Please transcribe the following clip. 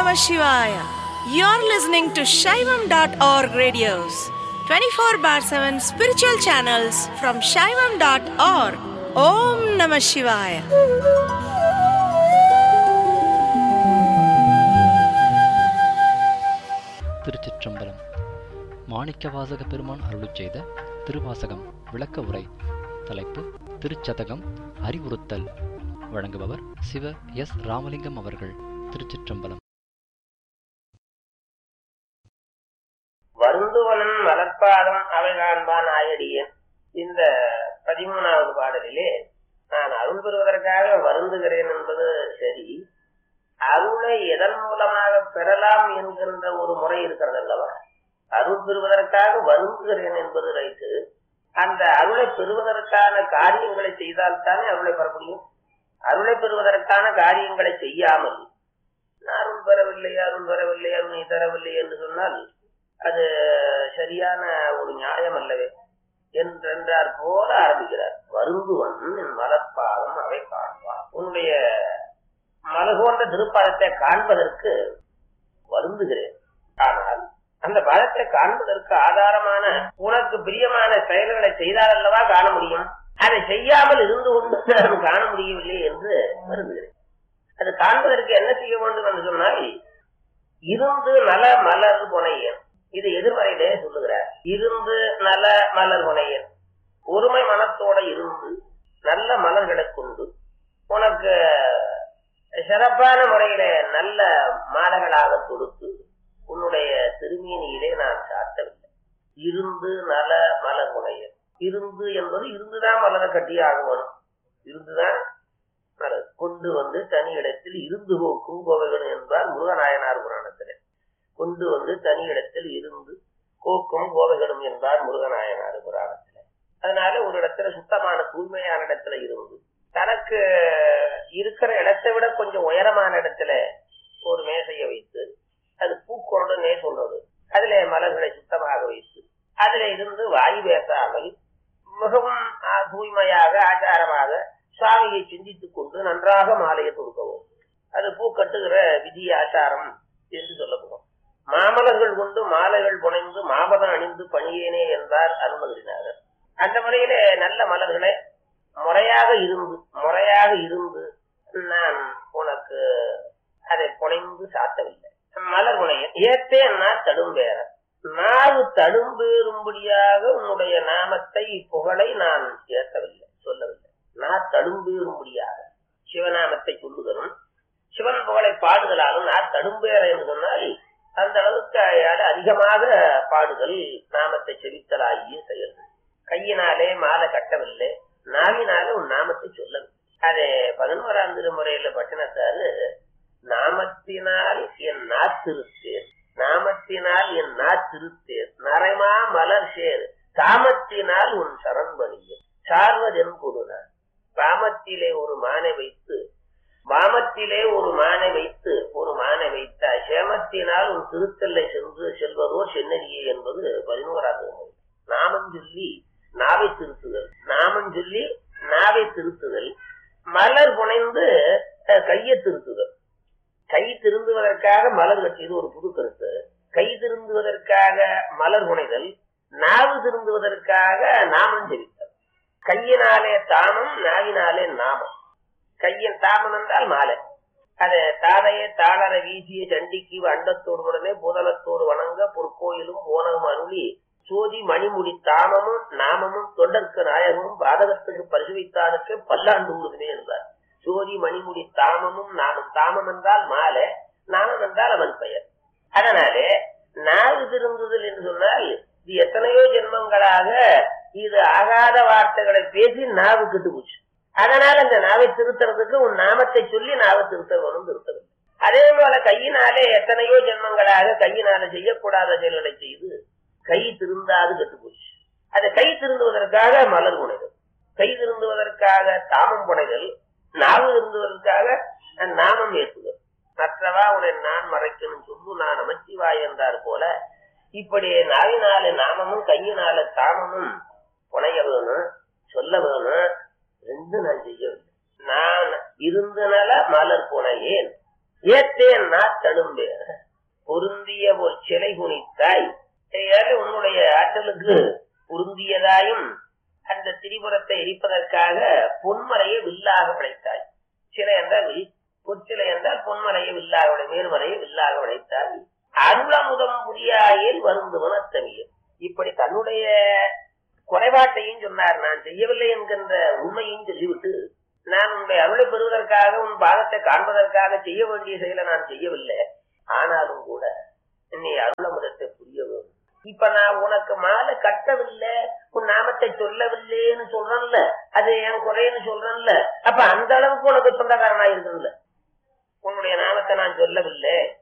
Namah Shivaya. You're listening to Shaivam.org radios, 24 bar 7 spiritual channels from Shaivam.org. Om Namah Shivaya. திருச்சிற்றம்பலம் மாணிக்கவாசக பெருமான் அருளிச் செய்த திருவாசகம் விளக்க உரை தலைப்பு திருச்சதகம் அறிவுறுத்தல் வழங்குபவர் சிவ எஸ் ராமலிங்கம் அவர்கள் திருச்சிற்றம்பலம் வருந்துவனன் வளர்ப்பாதம் அவை காண்பான் ஆயடியன் இந்த பதிமூணாவது பாடலிலே நான் அருள் பெறுவதற்காக வருந்துகிறேன் என்பது சரி அருளை எதன் மூலமாக பெறலாம் என்கின்ற ஒரு முறை இருக்கிறது அல்லவா அருள் பெறுவதற்காக வருந்துகிறேன் என்பது ரைட்டு அந்த அருளை பெறுவதற்கான காரியங்களை செய்தால்தானே அருளை பெற முடியும் அருளை பெறுவதற்கான காரியங்களை செய்யாமல் அருள் பெறவில்லை அருள் பெறவில்லை அருள் நீ தரவில்லை என்று சொன்னால் அது சரியான ஒரு நியாயம் அல்லவே என்றென்றார் போல ஆரம்பிக்கிறார் வருந்துவன் என் மலர்பாதம் அவை காண்பான் உன்னுடைய மலகோன்ற திருப்பாதத்தை காண்பதற்கு வருந்துகிறேன் ஆனால் அந்த பாதத்தை காண்பதற்கு ஆதாரமான உனக்கு பிரியமான செயல்களை செய்தால் அல்லவா காண முடியும் அதை செய்யாமல் இருந்து கொண்டு நான் காண முடியவில்லை என்று வருந்துகிறேன் அது காண்பதற்கு என்ன செய்ய வேண்டும் என்று சொன்னால் இருந்து நல மலர் புனையன் இது எதிர்மறையிலே சொல்லுகிறார் இருந்து நல மலர் புனையன் ஒருமை மனத்தோட இருந்து நல்ல மலர்களை கொண்டு உனக்கு சிறப்பான முறையில நல்ல மாலைகளாக கொடுத்து உன்னுடைய திருமேனியிலே நான் சாத்தவில்லை இருந்து நல மலர் முனையன் இருந்து என்பது இருந்துதான் மலரை கட்டி ஆகணும் இருந்துதான் மலர் கொண்டு வந்து தனி இடத்தில் இருந்து போக்கும் கோவைகள் என்பார் முருகநாயனார் புராணத்திலே கொண்டு வந்து தனி இடத்தில் இருந்து கோக்கும் கோவைகளும் என்பார் முருகநாயனார் புராணத்திலே அதனால ஒரு இடத்துல சுத்தமான தூய்மையான இடத்துல இருந்து தனக்கு இருக்கிற இடத்தை விட கொஞ்சம் உயரமான இடத்துல ஒரு மேசையை வைத்து அது பூக்கொருடனே சொல்றது அதுல மலர்களை சுத்தமாக வைத்து அதுல இருந்து வாயு பேசாமல் மிகவும் ஆ, தூய்மையாக ஆச்சாரமாக சுவாமியை சிந்தித்துக் கொண்டு நன்றாக மாலையை தொடுக்கவும் அது பூ கட்டுகிற விதி ஆச்சாரம் என்று சொல்லப்படும் மாமலர்கள் கொண்டு மாலைகள் புனைந்து மாமதம் அணிந்து பணியேனே என்றார் அருணகிரிநாதர் அந்த முறையிலே நல்ல மலர்களை முறையாக இருந்து முறையாக இருந்து நான் உனக்கு அதை புனைந்து சாத்தவில்லை மலர் புனைய ஏத்தேன்னா தடும்பேற நாவு தடும்பேறும்படியாக உன்னுடைய நாமத்தை புகழை நான் ஏற்றவில்லை சொல்லவில்லை நான் தடும்பேறும்படியாக சிவநாமத்தை சொல்லுதலும் சிவன் புகழை பாடுதலாலும் நான் தடும்பேற என்று சொன்னால் அந்த அளவுக்கு அயால அதிகமாக பாடுதல் நாமத்தை செவித்தலாகிய செயல்கள் கையினாலே மாலை கட்டவில்லை நாவினாலே உன் நாமத்தை சொல்லவில்லை அது பதினோராம் திருமுறையில பட்டினத்தாரு நாமத்தினால் என் நாத்திருத்தேன் நாமத்தினால் என் நாத்திருத்தேன் நரைமா மலர் சேர் காமத்தினால் உன் சரண்பணியும் சார்வதென் கொடுனார் காமத்திலே ஒரு மானை வைத்து வாமத்திலே ஒரு மானை வைத்து ஒரு மானை வைத்த சேமத்தினால் உன் திருத்தல்லை சென்று செல்வதோ சென்னரியே என்பது பதினோராவது நூல். நாமம் சொல்லி நாவை திருத்துதல் நாமம் சொல்லி நாவை திருத்துதல் மலர் புனைந்து அஹ், கையை திருத்துதல் கை திருந்துவதற்காக மலர் கட்டியது ஒரு புது கருத்து கை திருந்துவதற்காக மலர் புனைதல் நாவு திருந்துவதற்காக நாமம் ஜெபித்தல் கையினாலே தாமம் நாவினாலே நாமம் கையின் தாமம் என்றால் மாலை அது தாதையை தாளர வீசிய சண்டிக்கு அண்டத்தோடு உடனே புதலத்தோடு வணங்க பொற்கோயிலும் போனகம் அருளி சோதி மணிமுடி தாமமும் நாமமும் தொண்டர்க்கு நாயகமும் பாதகத்துக்கு பரிசுவித்தானுக்கு பல்லாண்டு ஊறுதுமே என்றார் சோதி மணிமுடி தாமமும் நாமம் தாமம் என்றால் மாலை நாமம் என்றால் அவன் பெயர் அதனாலே நாவு திருந்துதல் என்று சொன்னால் இது எத்தனையோ ஜென்மங்களாக இது ஆகாத வார்த்தைகளை பேசி நாவு கெட்டு போச்சு அதனால அந்த நாவை திருத்துறதுக்கு உன் நாமத்தை சொல்லி நாவை திருத்த வேணும் திருத்தவில்லை அதே போல கையினாலே எத்தனையோ ஜென்மங்களாக கையினால செய்யக்கூடாத செயல்களை செய்து கை திருந்தாது கெட்டு போச்சு அதை கை திருந்துவதற்காக மலர் புனைதல் கை திருந்துவதற்காக தாமம் புனைதல் நாவு திருந்துவதற்காக நாமம் ஏற்றுதல் மற்றவா உன்னை நான் மறைக்கணும் சொல்லு நான் அமைச்சிவாய் என்றார் போல இப்படி நாவினால நாமமும் கையினால தாமமும் புனைய வேணும் சொல்ல வேணும் ரெண்டு நான் செய்யவில்லை நான் இருந்தனால மலர் புனையேன் ஏத்தேன் நாத்தழும்பே பொருந்திய ஒரு சிலை குனித்தாய் ஏழை உன்னுடைய ஆற்றலுக்கு பொருந்தியதாயும் அந்த திரிபுரத்தை எரிப்பதற்காக பொன்மலையை வில்லாக படைத்தாய் சிலை என்றால் வில் பொற்சிலை என்றால் பொன்மலையை வில்லாக உடை மேல்மலையை வில்லாக உடைத்தாய் அருளமுதம் புரியாயில் வருந்துவன் அத்தமியன் இப்படி தன்னுடைய குறைபாட்டையும் சொன்னார் நான் செய்யவில்லை என்கின்ற உண்மையும் சொல்லிவிட்டு நான் உன்னுடைய அருளை பெறுவதற்காக உன் பாதத்தை காண்பதற்காக செய்ய வேண்டிய செயலை நான் செய்யவில்லை ஆனாலும் கூட நீ அருளமுதத்தை புரிய வேண்டும் இப்ப நான் உனக்கு மாலை கட்டவில்லை உன் நாமத்தை சொல்லவில்லைன்னு சொல்றேன்ல அது என் குறைன்னு சொல்றேன்ல அப்ப அந்த அளவுக்கு உனக்கு சொந்தக்காரனா இருக்கணும்ல உன்னுடைய நாமத்தை நான் சொல்லவில்லை